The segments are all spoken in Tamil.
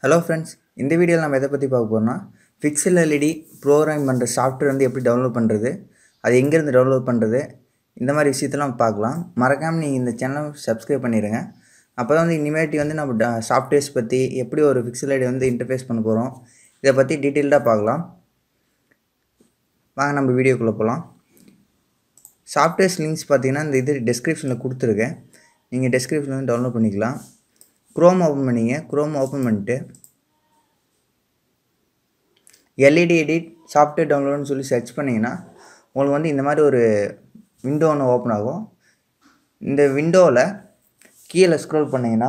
ஹலோ ஃப்ரெண்ட்ஸ் இந்த வீடியோவில் நம்ம எதை பற்றி பார்க்க போகிறோம்னா பிக்சல் எல்இடி ப்ரோக்ராம் பண்ணுற சாஃப்ட்வேர் வந்து எப்படி டவுன்லோட் பண்ணுறது அது எங்கேருந்து டவுன்லோட் பண்ணுறது இந்த மாதிரி விஷயத்தெல்லாம் பார்க்கலாம் மறக்காமல் நீங்கள் இந்த சேனலை சப்ஸ்கிரைப் பண்ணிடுங்க அப்போ தான் வந்து இனிமேட்டி வந்து நம்ம சாஃப்ட்வேர்ஸ் பற்றி எப்படி ஒரு பிக்சல் ஐடி வந்து இன்டர்ஃபேஸ் பண்ண போகிறோம் இதை பற்றி டீட்டெயில்டாக பார்க்கலாம் வாங்க நம்ம வீடியோக்குள்ளே போகலாம் சாஃப்ட்வேர்ஸ் லிங்க்ஸ் பார்த்தீங்கன்னா இந்த இது டெஸ்கிரிப்ஷனில் கொடுத்துருக்கேன் நீங்கள் டெஸ்கிரிப்ஷனில் வந்து டவுன்லோட் பண்ணிக்கலாம் க்ரோம் ஓப்பன் பண்ணிங்க க்ரோம் ஓப்பன் பண்ணிட்டு எல்இடி எடிட் சாஃப்ட்வேர் டவுன்லோடுன்னு சொல்லி சர்ச் பண்ணிங்கன்னா உங்களுக்கு வந்து இந்த மாதிரி ஒரு விண்டோ ஒன்று ஓப்பன் ஆகும் இந்த விண்டோவில் கீழே ஸ்க்ரோல் பண்ணிங்கன்னா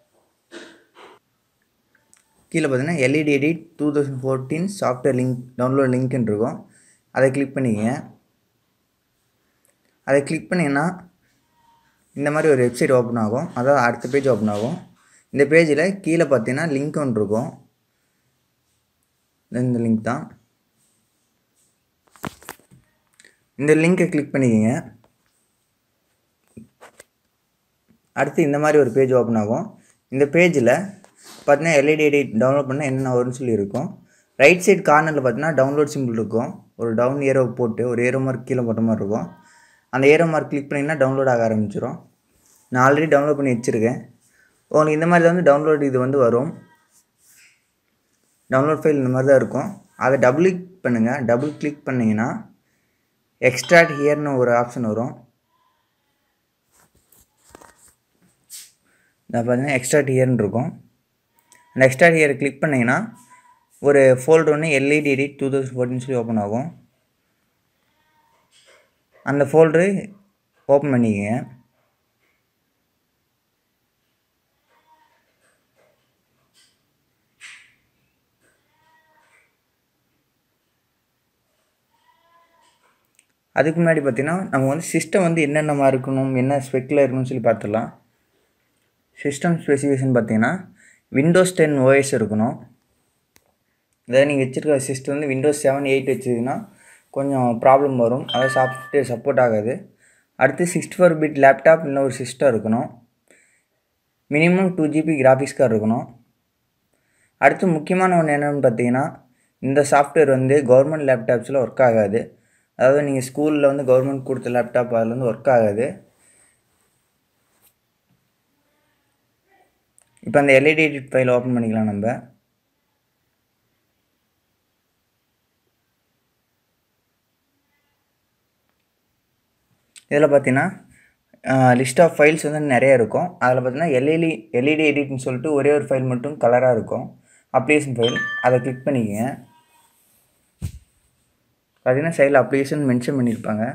கீழே பார்த்தீங்கன்னா LED edit two thousand fourteen software link download லிங்க்னு இருக்கும் அதை கிளிக் பண்ணிக்கங்க அதை கிளிக் பண்ணிங்கன்னா இந்த மாதிரி ஒரு வெப்சைட் ஓப்பன் ஆகும் அதாவது அடுத்த பேஜ் ஓப்பன் ஆகும் இந்த பேஜில் கீழே பார்த்தீங்கன்னா லிங்க் ஒன்று இருக்கும் இந்த லிங்க் தான் இந்த லிங்கை கிளிக் பண்ணிக்கோங்க அடுத்து இந்த மாதிரி ஒரு பேஜ் ஓப்பன் ஆகும் இந்த பேஜில் பார்த்தீங்கன்னா எல்இடி எடிட் டவுன்லோட் பண்ணால் என்னென்ன வரும்னு சொல்லி இருக்கும் ரைட் சைடு கார்னரில் பார்த்தீங்கன்னா டவுன்லோட் சிம்பிள் இருக்கும் ஒரு டவுன் ஏரோ போட்டு ஒரு ஏரோ மார்க் கீழே போட்ட மாதிரி இருக்கும் அந்த ஏரோ மார்க் கிளிக் பண்ணிங்கன்னா டவுன்லோட் ஆக ஆரம்பிச்சிடும் நான் ஆல்ரெடி டவுன்லோட் பண்ணி வச்சுருக்கேன் உங்களுக்கு இந்த மாதிரி தான் வந்து டவுன்லோட் இது வந்து வரும் டவுன்லோட் ஃபைல் இந்த மாதிரி தான் இருக்கும் அதை டபுள் கிளிக் பண்ணுங்கள் டபுள் கிளிக் பண்ணிங்கன்னா எக்ஸ்ட்ராக்ட் ஹியர்னு ஒரு ஆப்ஷன் வரும் இதை பார்த்தீங்கன்னா எக்ஸ்ட்ராக்ட் ஹியர்னு இருக்கும் அந்த எக்ஸ்ட்ராக்ட் ஹியரை கிளிக் பண்ணிங்கன்னா ஒரு ஃபோல்டர் ஒன்று LED edit two thousand fourteen சொல்லி ஓப்பன் ஆகும் அந்த ஃபோல்டரு ஓப்பன் பண்ணிக்கங்க அதுக்கு முன்னாடி பார்த்திங்கன்னா நம்ம வந்து சிஸ்டம் வந்து என்னென்ன இருக்கணும் என்ன ஸ்பெக்கில் இருக்கணும்னு சொல்லி பார்த்துடலாம் சிஸ்டம் ஸ்பெசிஃபிகேஷன் பார்த்தீங்கன்னா விண்டோஸ் டென் ஓஎஸ் இருக்கணும் அதாவது நீங்கள் வச்சுருக்க சிஸ்டம் வந்து விண்டோஸ் செவன் எயிட் வச்சுருக்குன்னா கொஞ்சம் ப்ராப்ளம் வரும் அதாவது சாஃப்ட்வேர் சப்போர்ட் ஆகாது அடுத்து சிக்ஸ்டி ஃபோர் பிட் லேப்டாப் இல்லை ஒரு சிஸ்டம் இருக்கணும் minimum two GB graphics card இருக்கணும் அடுத்து முக்கியமான ஒன்று என்னென்னு பார்த்தீங்கன்னா இந்த சாஃப்ட்வேர் வந்து கவர்மெண்ட் லேப்டாப்ஸில் ஒர்க் ஆகாது அதாவது நீங்கள் ஸ்கூலில் வந்து கவர்மெண்ட் கொடுத்த லேப்டாப் அதில் வந்து ஒர்க் ஆகாது இப்போ அந்த எல்இடி எடிட் ஃபைல் ஓப்பன் பண்ணிக்கலாம் நம்ம இதில் பார்த்தீங்கன்னா லிஸ்ட் ஆஃப் ஃபைல்ஸ் வந்து நிறைய இருக்கும் அதில் பார்த்தீங்கன்னா எல்இடி எல்இடி எடிட்னு சொல்லிட்டு ஒரே ஒரு ஃபைல் மட்டும் கலராக இருக்கும் அப்ளிகேஷன் ஃபைல் அதை கிளிக் பண்ணிக்கங்க பார்த்தீங்கன்னா சைடில் அப்ளிகேஷன் மென்ஷன் பண்ணியிருப்பாங்க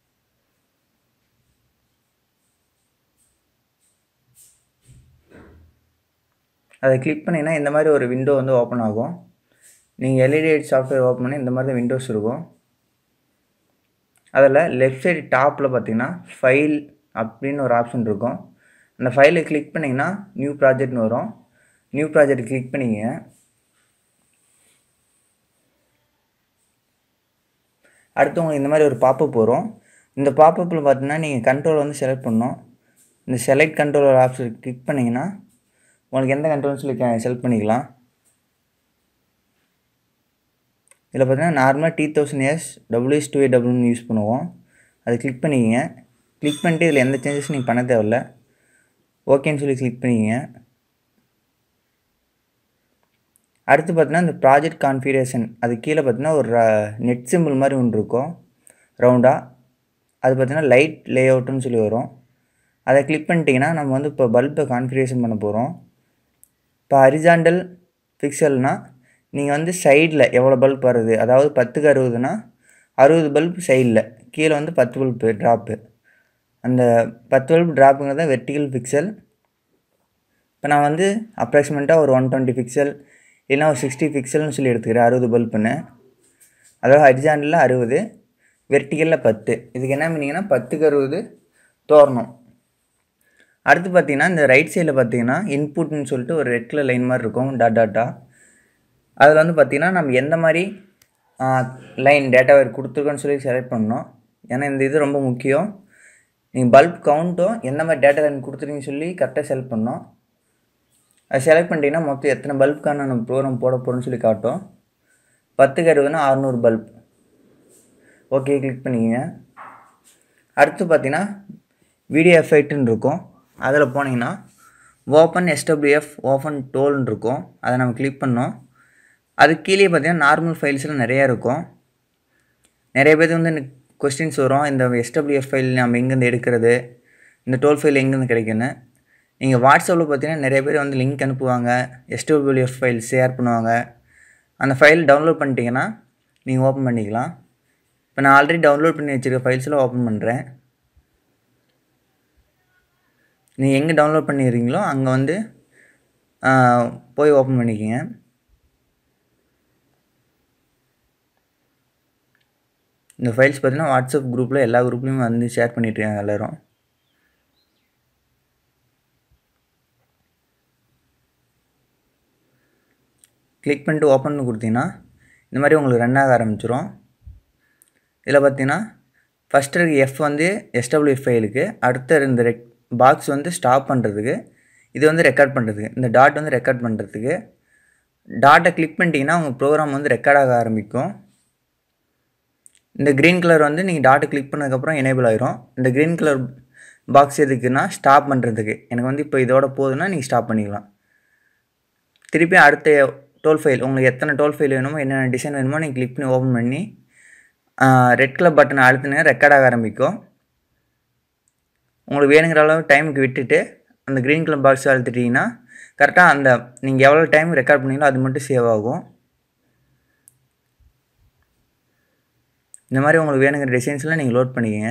அதை கிளிக் பண்ணிங்கன்னா இந்த மாதிரி ஒரு விண்டோ வந்து ஓப்பன் ஆகும் நீங்கள் எல்இடி சாஃப்ட்வேர் ஓப்பன் பண்ணி இந்த மாதிரி தான் விண்டோஸ் இருக்கும் அதில் லெஃப்ட் சைடு டாப்பில் பார்த்தீங்கன்னா ஃபைல் அப்படின்னு ஒரு ஆப்ஷன் இருக்கும் அந்த ஃபைலை கிளிக் பண்ணிங்கன்னா நியூ ப்ராஜெக்ட்னு வரும் நியூ ப்ராஜெக்ட் கிளிக் பண்ணிங்க அடுத்து உங்களுக்கு இந்த மாதிரி ஒரு பாப்பப் வரும் இந்த பாப்பப்பில் பார்த்தீங்கன்னா நீங்கள் கண்ட்ரோல் வந்து செலக்ட் பண்ணணும் இந்த செலக்ட் கண்ட்ரோல் ஆப்ஷன் கிளிக் பண்ணிங்கன்னா உங்களுக்கு எந்த கண்ட்ரோல்னு சொல்லி செலக்ட் பண்ணிக்கலாம் இதில் பார்த்தீங்கன்னா நார்மலாக D thousand years WS two A டபுள்யூன்னு யூஸ் பண்ணுவோம் அதை கிளிக் பண்ணிக்கங்க கிளிக் பண்ணிட்டு இதில் எந்த சேஞ்சஸும் நீங்கள் பண்ண தேவையில்ல ஓகேன்னு சொல்லி கிளிக் பண்ணிக்கங்க அடுத்து பார்த்தீங்கன்னா இந்த ப்ராஜெக்ட் கான்ஃபிகரேஷன் அது கீழே பார்த்தீங்கன்னா ஒரு நெட் சிம்பிள் மாதிரி ஒன்று இருக்கும் ரவுண்டாக அது பார்த்தீங்கன்னா லைட் லே அவுட்டுன்னு சொல்லி வரும் அதை கிளிக் பண்ணிட்டீங்கன்னா நம்ம வந்து இப்போ பல்பை கான்ஃபிகரேஷன் பண்ண போகிறோம் இப்போ ஹரிசாண்டல் பிக்சல்னால் நீங்கள் வந்து சைடில் எவ்வளோ பல்ப் வருது அதாவது பத்துக்கு அறுபதுனா அறுபது பல்ப் சைடில் கீழே வந்து பத்து பல்ப்பு ட்ராப்பு அந்த பத்து பல்ப் ட்ராப்புங்கிறது தான் வெர்டிக்கல் பிக்சல் இப்போ நான் வந்து அப்ராக்சிமேட்டாக ஒரு ஒன் டுவெண்ட்டி பிக்சல் இல்லைனா ஒரு சிக்ஸ்டி பிக்சல்னு சொல்லி எடுத்துக்கிறேன் அறுபது பல்ப்புன்னு அதாவது ஹரிசாண்டலில் அறுபது வெர்டிக்கலில் பத்து இதுக்கு என்ன மீனிங்கன்னா பத்துக்கு அறுபது தோரணும் அடுத்து பார்த்தீங்கன்னா இந்த ரைட் சைடில் பார்த்தீங்கன்னா இன்புட்னு சொல்லிட்டு ஒரு ரெட் கலர் லைன் மாதிரி இருக்கும் டாட் டாட்டா அதில் வந்து பார்த்திங்கன்னா நம்ம எந்த மாதிரி லைன் டேட்டா கொடுத்துருக்கோன்னு சொல்லி செலக்ட் பண்ணணும் ஏன்னா இந்த இது ரொம்ப முக்கியம் நீங்கள் பல்ப் கவுண்ட்டும் எந்த மாதிரி டேட்டா லைன் கொடுத்துருக்கீங்கன்னு சொல்லி கரெக்டாக செலக்ட் பண்ணணும் அது செலக்ட் பண்ணிட்டீங்கன்னா மொத்தம் எத்தனை பல்புக்கான நம்ம ப்ரோக்ராம் போட போகிறோம்னு சொல்லி காட்டும் பத்துக்கு அறுபதுனா அறநூறு பல்ப் ஓகே கிளிக் பண்ணிக்கங்க அடுத்து பார்த்தீங்கன்னா வீடியோ எஃபெக்ட்னு இருக்கும் அதில் போனீங்கன்னா ஓப்பன் எஸ்டபிள்யூஎஃப் ஓப்பன் டோல்னு இருக்கும் அதை நம்ம கிளிக் பண்ணோம் அது கீழே பார்த்தீங்கன்னா நார்மல் ஃபைல்ஸ்லாம் நிறையா இருக்கும் நிறைய பேர் வந்து எனக்கு கொஸ்டின்ஸ் வரும் இந்த எஸ்டபிள்யூஎஃப் ஃபைல் நம்ம எங்கேருந்து எடுக்கிறது இந்த டோல் ஃபைல் எங்கேருந்து கிடைக்குன்னு நீங்கள் வாட்ஸ்அப்பில் பார்த்தீங்கன்னா நிறைய பேர் வந்து லிங்க் அனுப்புவாங்க எஸ்டபிள்யூஎஃப் ஃபைல் ஷேர் பண்ணுவாங்க அந்த ஃபைல் டவுன்லோட் பண்ணிட்டீங்கன்னா நீங்கள் ஓப்பன் பண்ணிக்கலாம் இப்போ நான் ஆல்ரெடி டவுன்லோட் பண்ணி வச்சுருக்க ஃபைல்ஸில் ஓப்பன் பண்ணுறேன் நீங்கள் எங்கே டவுன்லோட் பண்ணிடுறீங்களோ அங்கே வந்து போய் ஓப்பன் பண்ணிக்கோங்க இந்த ஃபைல்ஸ் பார்த்தீங்கன்னா வாட்ஸ்அப் குரூப்பில் எல்லா குரூப்லேயும் வந்து ஷேர் பண்ணிட்டுருக்காங்க எல்லோரும் கிளிக் பண்ணிட்டு ஓப்பன் கொடுத்தீங்கன்னா இந்த மாதிரி உங்களுக்கு ரன் ஆக ஆரம்பிச்சிரும் இதில் பார்த்தீங்கன்னா ஃபஸ்ட்டு இருக்க எஃப் வந்து எஸ்டபிள்யூ ஃபைலுக்கு அடுத்த இந்த ரெக் பாக்ஸ் வந்து ஸ்டாப் பண்ணுறதுக்கு இது வந்து ரெக்கார்ட் பண்ணுறதுக்கு இந்த டாட் வந்து ரெக்கார்ட் பண்ணுறதுக்கு டாட்டை கிளிக் பண்ணிட்டீங்கன்னா உங்கள் ப்ரோக்ராம் வந்து ரெக்கார்ட் ஆக ஆரம்பிக்கும் இந்த க்ரீன் கலர் வந்து நீங்கள் டாட்டை கிளிக் பண்ணதுக்கப்புறம் எனேபிள் ஆயிரும் இந்த க்ரீன் கலர் பாக்ஸ் எதுக்குன்னா ஸ்டாப் பண்ணுறதுக்கு எனக்கு வந்து இப்போ இதோட போதுன்னா நீங்கள் ஸ்டாப் பண்ணிக்கலாம் திருப்பி அடுத்த டோல் ஃபைல் உங்களுக்கு எத்தனை டோல் ஃபைல் வேணுமோ என்னென்ன டிசைன் வேணுமோ நீங்கள் கிளிக் பண்ணி ஓப்பன் பண்ணி ரெட் கலர் பட்டனை அழுத்தினா ரெக்கார்ட் ஆக ஆரம்பிக்கும் உங்களுக்கு வேணுங்கிற அளவு டைமுக்கு விட்டுட்டு அந்த க்ரீன் கலர் பாக்ஸ் அழுத்திட்டிங்கன்னா கரெக்டாக அந்த நீங்கள் எவ்வளோ டைம் ரெக்கார்ட் பண்ணீங்களோ அது மட்டும் சேவ் ஆகும் இந்த மாதிரி உங்களுக்கு வேணுங்கிற டிசைன்ஸ்லாம் நீங்கள் லோட் பண்ணிக்கங்க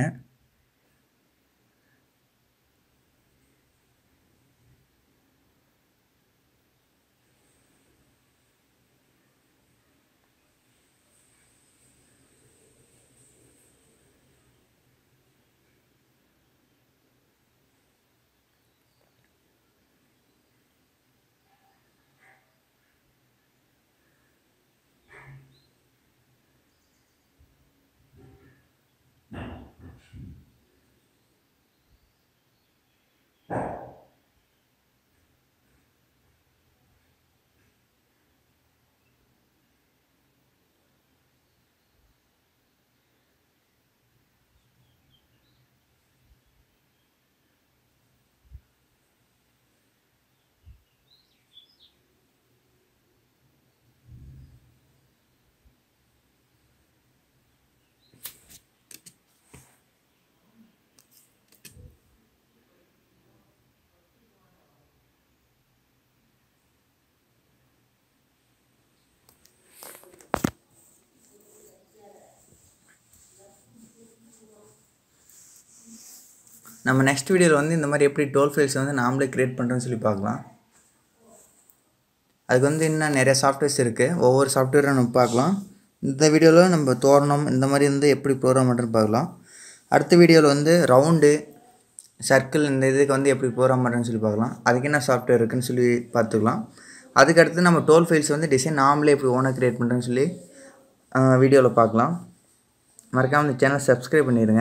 நம்ம நெக்ஸ்ட் வீடியோவில் வந்து இந்த மாதிரி எப்படி டோல் ஃபைல்ஸ் வந்து நாமளே க்ரியேட் பண்ணுறோன்னு சொல்லி பார்க்கலாம் அதுக்கு வந்து இன்னும் நிறைய சாஃப்ட்வேர்ஸ் இருக்குது ஒவ்வொரு சாஃப்ட்வேரும் நம்ம பார்க்கலாம் இந்த வீடியோவில் நம்ம தோரணம் இந்த மாதிரி வந்து எப்படி ப்ரோக்ராம் பண்ணுறதுன்னு பார்க்கலாம் அடுத்த வீடியோவில் வந்து ரவுண்டு சர்க்கிள் இந்த இதுக்கு வந்து எப்படி ப்ரோக்ராம் பண்ணுறேன்னு சொல்லி பார்க்கலாம் அதுக்கு என்ன சாஃப்ட்வேர் இருக்குன்னு சொல்லி பார்த்துக்கலாம் அதுக்கடுத்து நம்ம டோல் ஃபைல்ஸ் வந்து டிசைன் நாமளே எப்படி ஓனாக க்ரியேட் பண்ணுறேன்னு சொல்லி வீடியோவில் பார்க்கலாம் மறக்காமல் இந்த சேனல் சப்ஸ்கிரைப் பண்ணிடுங்க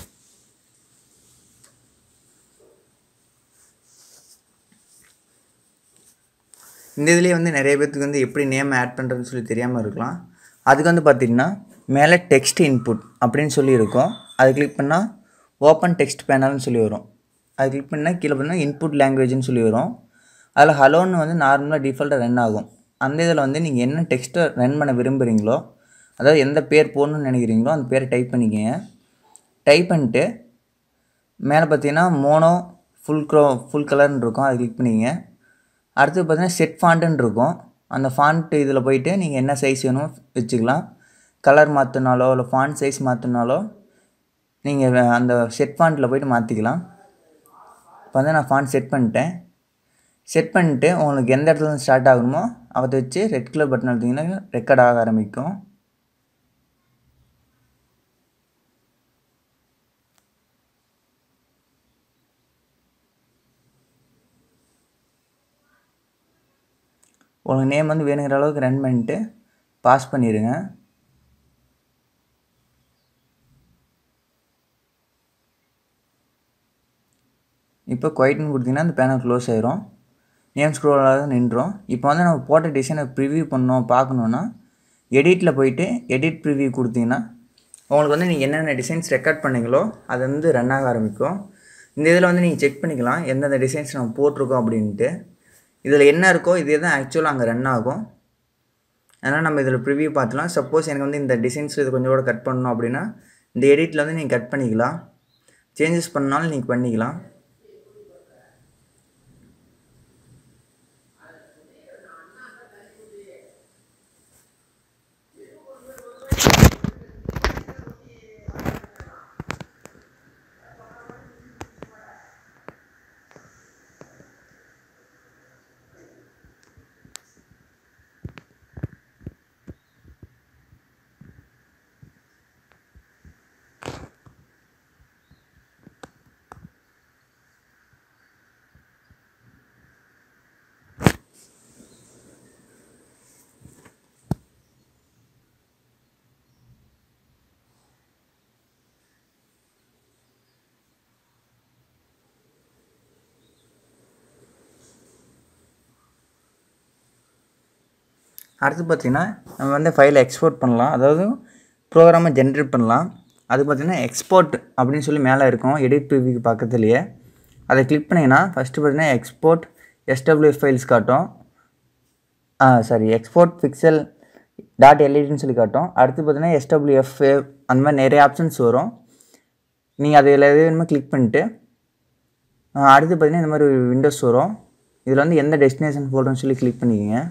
இந்த இதுலேயே வந்து நிறைய பேர்த்துக்கு வந்து எப்படி நேம் ஆட் பண்ணுறதுன்னு சொல்லி தெரியாமல் இருக்கலாம் அதுக்கு வந்து பார்த்திங்கன்னா மேலே டெக்ஸ்ட் இன்புட் அப்படின்னு சொல்லி இருக்கும் அது கிளிக் பண்ணால் ஓப்பன் டெக்ஸ்ட் பேனல்னு சொல்லி வரும் அது கிளிக் பண்ணால் கீழே பண்ணால் இன்புட் லாங்குவேஜ்னு சொல்லி வரும் அதில் ஹலோன்னு வந்து நார்மலாக டிஃபால்ட்டாக ரன் ஆகும் அந்த இதில் வந்து நீங்கள் என்ன டெக்ஸ்ட்டை ரன் பண்ண விரும்புகிறீங்களோ அதாவது எந்த பேர் போடணும்னு நினைக்கிறீங்களோ அந்த பேரை டைப் பண்ணிக்கங்க டைப் பண்ணிட்டு மேலே பார்த்தீங்கன்னா மோனோ ஃபுல் க்ரோ ஃபுல் கலர்னு இருக்கும் அதை கிளிக் பண்ணிக்கங்க அடுத்து பார்த்தீங்கன்னா செட் ஃபாண்ட்டுன்னு இருக்கும் அந்த ஃபாண்ட் இதில் போயிட்டு நீங்கள் என்ன சைஸ் வேணும் வச்சுக்கலாம் கலர் மாற்றினாலோ இல்லை ஃபாண்ட் சைஸ் மாற்றினாலோ நீங்கள் அந்த செட் ஃபாண்ட்டில் போயிட்டு மாற்றிக்கலாம் இப்போ வந்து நான் ஃபாண்ட் செட் பண்ணிட்டேன் செட் பண்ணிட்டு உங்களுக்கு எந்த இடத்துல இருந்து ஸ்டார்ட் ஆகணுமோ அதை வச்சு ரெட் கலர் பட்டன் எடுத்திங்கன்னா ரெக்கார்ட் ஆக ஆரம்பிக்கும் உங்களுக்கு நேம் வந்து வேணுங்கிற அளவுக்கு ரன் பண்ணிட்டு பாஸ் பண்ணிடுங்க இப்போ குவைட்னு கொடுத்தீங்கன்னா அந்த பேனல் க்ளோஸ் ஆயிரும் நேம் ஸ்க்ரோல் தான் நின்றோம் இப்போ வந்து நம்ம போட்ட டிசைனை ப்ரிவ்யூ பண்ணோம் பார்க்கணுன்னா எடிட்டில் போயிட்டு எடிட் ப்ரிவ்யூ கொடுத்தீங்கன்னா உங்களுக்கு வந்து நீங்கள் என்னென்ன டிசைன்ஸ் ரெக்கார்ட் பண்ணீங்களோ அது வந்து ரன் ஆக ஆரம்பிக்கும் இந்த இதில் வந்து நீங்கள் செக் பண்ணிக்கலாம் எந்தெந்த டிசைன்ஸ் நம்ம போட்டிருக்கோம் அப்படின்ட்டு இதில் என்ன இருக்கோ இதே தான் ஆக்சுவலாக அங்கே ரன் ஆகும் அதனால் நம்ம இதில் ப்ரிவ்யூ பார்த்துலாம் சப்போஸ் எனக்கு வந்து இந்த டிசைன்ஸ் இது கொஞ்சம் கூட கட் பண்ணணும் அப்படின்னா இந்த எடிட்டில் வந்து நீங்கள் கட் பண்ணிக்கலாம் சேஞ்சஸ் பண்ணாலும் நீங்கள் பண்ணிக்கலாம் அடுத்து பார்த்திங்கன்னா நம்ம வந்து ஃபைலை எக்ஸ்போர்ட் பண்ணலாம் அதாவது ப்ரோக்ராமை ஜென்ரேட் பண்ணலாம் அது பார்த்திங்கன்னா எக்ஸ்போர்ட் அப்படின்னு சொல்லி மேலே இருக்கும் எடிட் ப்ரிவியூக்கு பக்கத்துலேயே அதை கிளிக் பண்ணிங்கன்னா ஃபஸ்ட்டு பார்த்திங்கன்னா எக்ஸ்போர்ட் எஸ்டபிள்யூஎஃப் ஃபைல்ஸ் காட்டும் சாரி எக்ஸ்போர்ட் பிக்சல் டாட் எல்இடின்னு சொல்லி காட்டும் அடுத்து பார்த்திங்கன்னா எஸ்டபிள்யூஎஃப் அந்த மாதிரி நிறைய ஆப்ஷன்ஸ் வரும் நீங்கள் அதில் எது வேணுமோ கிளிக் பண்ணிட்டு அடுத்து பார்த்திங்கன்னா இந்த மாதிரி விண்டோஸ் வரும் இதில் வந்து எந்த டெஸ்டினேஷன் ஃபோல்டர்னு சொல்லி கிளிக் பண்ணிக்கோங்க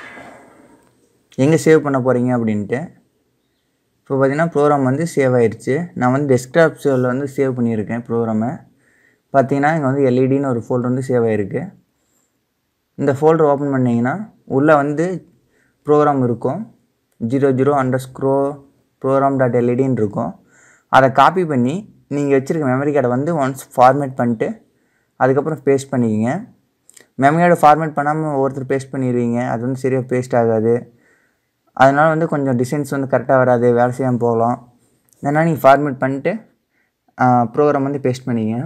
எங்கே சேவ் பண்ண போகிறீங்க அப்படின்ட்டு இப்போ பார்த்தீங்கன்னா ப்ரோக்ராம் வந்து சேவ் ஆயிடுச்சு நான் வந்து டெஸ்க்டாப் சேவில் வந்து சேவ் பண்ணியிருக்கேன் ப்ரோக்ராமை பார்த்தீங்கன்னா இங்கே வந்து எல்இடின்னு ஒரு ஃபோல்டர் வந்து சேவ் ஆகிருக்கு இந்த ஃபோல்டர் ஓப்பன் பண்ணிங்கன்னா உள்ளே வந்து ப்ரோக்ராம் இருக்கும் zero zero underscore program dot எல்இடின்னு இருக்கும் அதை காப்பி பண்ணி நீங்கள் வச்சுருக்க மெமரி கார்டை வந்து ஒன்ஸ் ஃபார்மேட் பண்ணிட்டு அதுக்கப்புறம் பேஸ்ட் பண்ணிக்கிங்க மெமரி கார்டை ஃபார்மேட் பண்ணாமல் ஒருத்தர் பேஸ்ட் பண்ணிடுவீங்க அது வந்து சரியாக பேஸ்ட் ஆகாது அதனால் வந்து கொஞ்சம் டிசைன்ஸ் வந்து கரெக்டாக வராது வேலை செய்யாமல் போகலாம் அதனால் நீங்கள் ஃபார்மேட் பண்ணிட்டு ப்ரோக்ராம் வந்து பேஸ்ட் பண்ணிங்க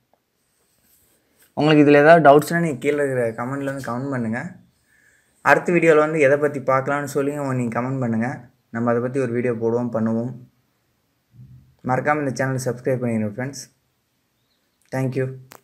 உங்களுக்கு இதில் ஏதாவது டவுட்ஸ்னால் நீங்கள் கீழே இருக்கிற கமெண்ட்டில் வந்து கமெண்ட் பண்ணுங்கள் அடுத்த வீடியோவில் வந்து எதை பற்றி பார்க்கலான்னு சொல்லி நீங்கள் கமெண்ட் பண்ணுங்கள் நம்ம அதை பற்றி ஒரு வீடியோ போடுவோம் பண்ணுவோம் மறக்காமல் இந்த சேனலை சப்ஸ்கிரைப் பண்ணிடுங்க ஃப்ரெண்ட்ஸ் தேங்க்யூ